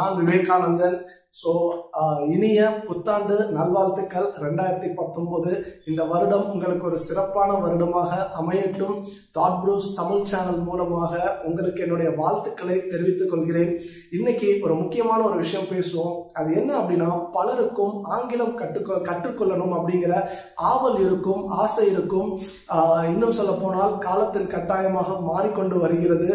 நான் விவேகானந்தன் ஸோ இனிய புத்தாண்டு நல்வாழ்த்துக்கள் ரெண்டாயிரத்தி பத்தொன்பது இந்த வருடம் உங்களுக்கு ஒரு சிறப்பான வருடமாக அமையட்டும் தாட் ப்ரூஸ் தமிழ் சேனல் மூலமாக உங்களுக்கு என்னுடைய வாழ்த்துக்களை தெரிவித்துக் கொள்கிறேன் இன்னைக்கு ஒரு முக்கியமான ஒரு விஷயம் பேசுவோம் அது என்ன அப்படின்னா பலருக்கும் ஆங்கிலம் கற்றுக்கொ கற்றுக்கொள்ளணும் அப்படிங்கிற ஆவல் இருக்கும் ஆசை இருக்கும் ஆஹ் இன்னும் சொல்ல போனால் காலத்தின் கட்டாயமாக மாறிக்கொண்டு வருகிறது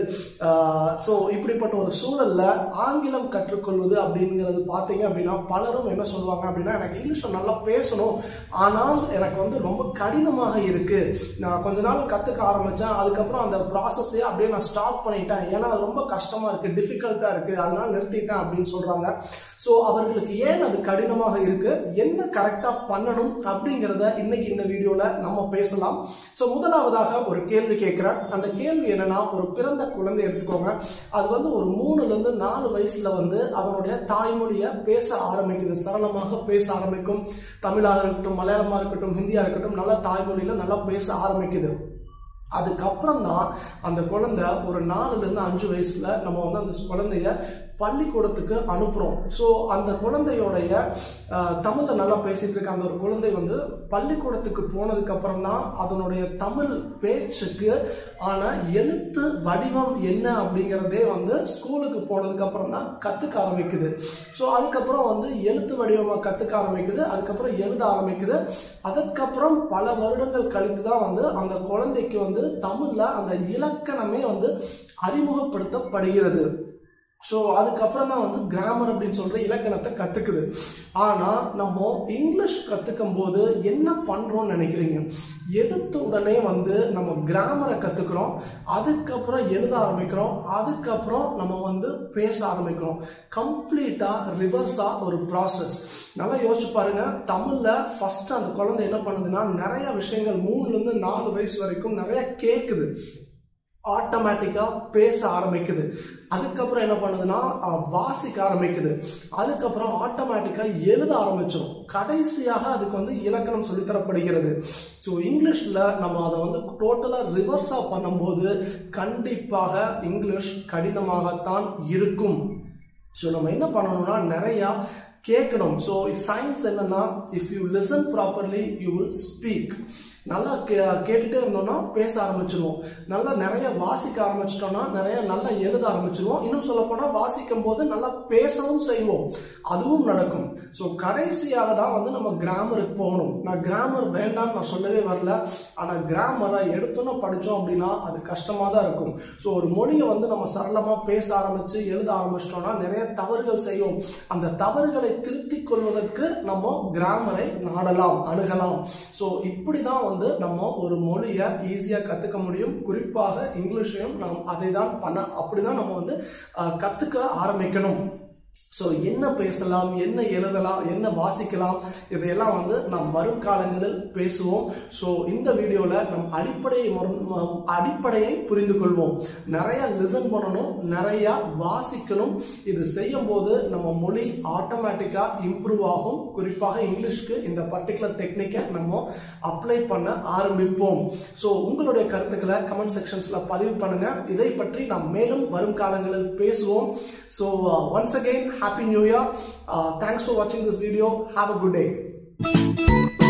ஸோ இப்படிப்பட்ட ஒரு சூழல்ல ஆங்கிலம் கற்றுக்கொள்வது அப்படிங்கிறது பார்த்தீங்க அப்படின்னா பலரும் என்ன சொல்லுவாங்க அப்படின்னா எனக்கு இங்கிலீஷில் நல்லா பேசணும் ஆனால் எனக்கு வந்து ரொம்ப கடினமாக இருக்கு நான் கொஞ்ச நாள் கற்றுக்க ஆரம்பித்தேன் அதுக்கப்புறம் அந்த ப்ராசஸே அப்படியே நான் ஸ்டாப் பண்ணிட்டேன் ஏன்னா அது ரொம்ப கஷ்டமாக இருக்குது டிஃபிகல்ட்டாக இருக்குது அதனால நிறுத்திட்டேன் அப்படின்னு சொல்கிறாங்க ஸோ அவர்களுக்கு ஏன் அது கடினமாக இருக்கு என்ன கரெக்டாக பண்ணணும் அப்படிங்கிறத இன்னைக்கு இந்த வீடியோவில் நம்ம பேசலாம் ஸோ முதலாவதாக ஒரு கேள்வி கேட்குறேன் அந்த கேள்வி என்னன்னா ஒரு பிறந்த குழந்தை எடுத்துக்கோங்க அது வந்து ஒரு மூணுலேருந்து நாலு வயசுல வந்து அதனுடைய தாய்மொழியை பேச ஆரம்பிக்குது சரளமாக பேச ஆரம்பிக்கும் தமிழாக இருக்கட்டும் மலையாளமாக இருக்கட்டும் ஹிந்தியாக இருக்கட்டும் நல்லா தாய்மொழியில் நல்லா பேச ஆரம்பிக்குது அதுக்கப்புறம் தான் அந்த குழந்தை ஒரு நாலுலேருந்து அஞ்சு வயசுல நம்ம வந்து அந்த குழந்தைய பள்ளிக்கூடத்துக்கு அனுப்புகிறோம் ஸோ அந்த குழந்தையோடைய தமிழில் நல்லா பேசிட்டு இருக்க அந்த ஒரு குழந்தை வந்து பள்ளிக்கூடத்துக்கு போனதுக்கு அப்புறம் தான் அதனுடைய தமிழ் பேச்சுக்கு ஆன எழுத்து வடிவம் என்ன அப்படிங்கிறதே வந்து ஸ்கூலுக்கு போனதுக்கு அப்புறம் தான் கற்றுக்க ஆரம்பிக்குது ஸோ அதுக்கப்புறம் வந்து எழுத்து வடிவமாக கற்றுக்க ஆரம்பிக்குது அதுக்கப்புறம் எழுத ஆரம்பிக்குது அதுக்கப்புறம் பல வருடங்கள் கழித்து தான் வந்து அந்த குழந்தைக்கு வந்து தமிழில் அந்த இலக்கணமே வந்து அறிமுகப்படுத்தப்படுகிறது ஸோ அதுக்கப்புறம் தான் வந்து கிராமர் அப்படின்னு சொல்கிற இலக்கணத்தை கற்றுக்குது ஆனால் நம்ம இங்கிலீஷ் கற்றுக்கும் போது என்ன பண்ணுறோம்னு நினைக்கிறீங்க எடுத்த உடனே வந்து நம்ம கிராமரை கற்றுக்குறோம் அதுக்கப்புறம் எழுத ஆரம்பிக்கிறோம் அதுக்கப்புறம் நம்ம வந்து பேச ஆரம்பிக்கிறோம் கம்ப்ளீட்டாக ரிவர்ஸாக ஒரு ப்ராசஸ் நல்லா யோசிச்சு பாருங்க தமிழில் ஃபஸ்ட்டு அந்த குழந்தை என்ன பண்ணுதுன்னா நிறைய விஷயங்கள் மூணுலேருந்து நாலு வயசு வரைக்கும் நிறைய கேட்குது ஆட்டோமேட்டிக்காக பேச ஆரம்பிக்குது அதுக்கப்புறம் என்ன பண்ணுதுன்னா வாசிக்க ஆரம்பிக்குது அதுக்கப்புறம் ஆட்டோமேட்டிக்காக எழுத ஆரம்பிச்சிடும் கடைசியாக அதுக்கு வந்து இலக்கணம் சொல்லித்தரப்படுகிறது ஸோ இங்கிலீஷில் நம்ம அதை வந்து டோட்டலாக ரிவர்ஸாக பண்ணும்போது கண்டிப்பாக இங்கிலீஷ் கடினமாகத்தான் இருக்கும் ஸோ நம்ம என்ன பண்ணணும்னா நிறையா கேட்கணும் ஸோ சயின்ஸ் என்னன்னா if you listen properly you will speak நல்லா கே கேட்டுகிட்டே இருந்தோம்னா பேச ஆரம்பிச்சிருவோம் நல்லா நிறைய வாசிக்க ஆரம்பிச்சிட்டோம்னா நிறைய நல்லா எழுத ஆரம்பிச்சிருவோம் இன்னும் சொல்ல போனால் வாசிக்கும் போது நல்லா பேசவும் செய்வோம் அதுவும் நடக்கும் ஸோ கடைசியாக தான் வந்து நம்ம கிராமருக்கு போகணும் நான் கிராமர் வேண்டாம்னு நான் சொல்லவே வரல ஆனால் கிராமரை எடுத்தோன்னு படித்தோம் அப்படின்னா அது கஷ்டமாக தான் இருக்கும் ஸோ ஒரு மொழியை வந்து நம்ம சரளமாக பேச ஆரம்பித்து எழுத ஆரம்பிச்சிட்டோம்னா நிறைய தவறுகள் செய்வோம் அந்த தவறுகளை திருத்திக் கொள்வதற்கு நம்ம கிராமரை நாடலாம் அணுகலாம் ஸோ இப்படி தான் வந்து நம்ம ஒரு மொழியை ஈஸியாக கற்றுக்க முடியும் குறிப்பாக இங்கிலீஷையும் நாம் அதை தான் பண்ண அப்படி தான் நம்ம வந்து கற்றுக்க ஆரம்பிக்கணும் ஸோ என்ன பேசலாம் என்ன எழுதலாம் என்ன வாசிக்கலாம் இதையெல்லாம் வந்து நாம் வரும் காலங்களில் பேசுவோம் ஸோ இந்த வீடியோவில் நம் அடிப்படையை அடிப்படையை புரிந்து கொள்வோம் நிறைய லிசன் பண்ணணும் நிறைய வாசிக்கணும் இது செய்யும் போது நம்ம மொழி ஆட்டோமேட்டிக்காக இம்ப்ரூவ் ஆகும் குறிப்பாக இங்கிலீஷ்க்கு இந்த பர்டிகுலர் டெக்னிக்கை நம்ம அப்ளை பண்ண ஆரம்பிப்போம் ஸோ உங்களுடைய கருத்துக்களை கமெண்ட் செக்ஷன்ஸில் பதிவு பண்ணுங்க இதை பற்றி நாம் மேலும் வரும் காலங்களில் பேசுவோம் so once again Happy New Year. Uh, thanks for watching this video. Have a good day.